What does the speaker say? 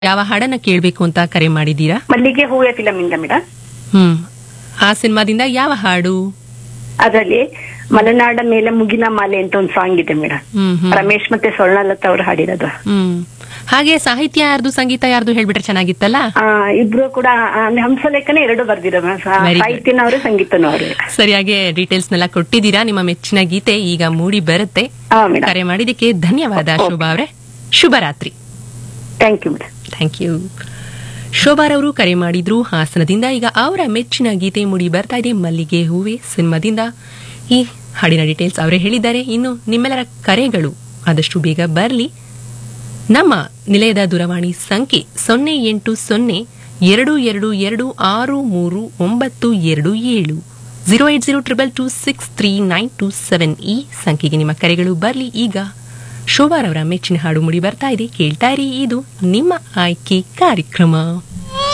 ಯಾವ ಹಾಡನ್ನ ಕೇಳಬೇಕು ಅಂತ ಕರೆ ಮಾಡಿದ್ದೀರಾ ಮಲ್ಲಿಗೆ ಹೂವೆ ಫಿಲಮ್ ಇಂದ ಮೇಡಮ್ ಹ್ಮ್ ಆ ಸಿನಿಮಾದಿಂದ ಯಾವ ಹಾಡು ಅದರಲ್ಲಿ ಮಲೆನಾಡ ಮೇಲೆ ಮುಗಿನ ಮಾಲೆ ಅಂತ ಒಂದು ಸಾಂಗ್ ಇದೆ ಮೇಡಮ್ ಹ್ಮ್ ಹ್ಮ್ ರಮೇಶ್ ಮತ್ತೆ ಸ್ವರ್ಣಲತಾ ಅವ್ರು ಹಾಡಿರೋದು ಹ್ಮ್ ಹಾಗೆ ಸಾಹಿತ್ಯ ಯಾರ್ದು ಸಂಗೀತ ಯಾರ್ದು ಹೇಳ್ಬಿಟ್ರೆ ಚೆನ್ನಾಗಿತ್ತಲ್ಲ ಆ, ಇಬ್ರು ಕೂಡ ಆ, ಹಂಸಲೇಖನ ಎರಡು ಬರ್ದಿರೋ Very good. ಸಾಹಿತ್ಯನವರು ಸಂಗೀತನವರು ಸರಿಯಾಗಿ ಡೀಟೇಲ್ಸ್ ನೆಲ್ಲ ಕೊಟ್ಟಿದ್ದೀರಾ ನಿಮ್ಮ ಮೆಚ್ಚಿನ ಗೀತೆ ಈಗ ಮೂಡಿ ಬರುತ್ತೆ ಹಾ ಮೇಡಮ್ ಕರೆ ಮಾಡಿದಕ್ಕೆ ಧನ್ಯವಾದ ಶೋಭಾ ಅವರೇ ಶುಭರಾತ್ರಿ thank you madam thank you ಶೋಭಾರವರು ಕರೆ ಮಾಡಿದ್ರು ಹಾಸನದಿಂದ ಈಗ ಅವರ ಮೆಚ್ಚಿನ ಗೀತೆ ಮುಡಿ ಬರ್ತಾ ಇದೆ ಮಲ್ಲಿಗೆ ಹೂವೆ ಸಿನಿಮಾದಿಂದ ಈ ಹಾಡಿನ ಡೀಟೇಲ್ಸ್ ಅವರೇ ಹೇಳಿದ್ದಾರೆ ಇನ್ನು ನಿಮ್ಮೆಲ್ಲರ ಕರೆಗಳು ಆದಷ್ಟು ಬೇಗ ಬರಲಿ ನಮ್ಮ ನಿಲಯದ ದೂರವಾಣಿ ಸಂಖ್ಯೆ ಸೊನ್ನೆ ಎಂಟು ಸೊನ್ನೆ ಎರಡು ಎರಡು ಎರಡು ಆರು ಮೂರು ಒಂಬತ್ತು ಎರಡು ಏಳು zero eight zero triple two six three nine two seven ಈ ಸಂಖ್ಯೆಗೆ ನಿಮ್ಮ ಕರೆಗಳು ಬರಲಿ ಈಗ ಶೋಭಾರವರ ಮೆಚ್ಚಿನ ಹಾಡು ಮುಡಿ ಬರ್ತಾ ಇದೆ ಕೇಳ್ತಾ ಇರಿ ಇದು ನಿಮ್ಮ ಆಯ್ಕೆ ಕಾರ್ಯಕ್ರಮ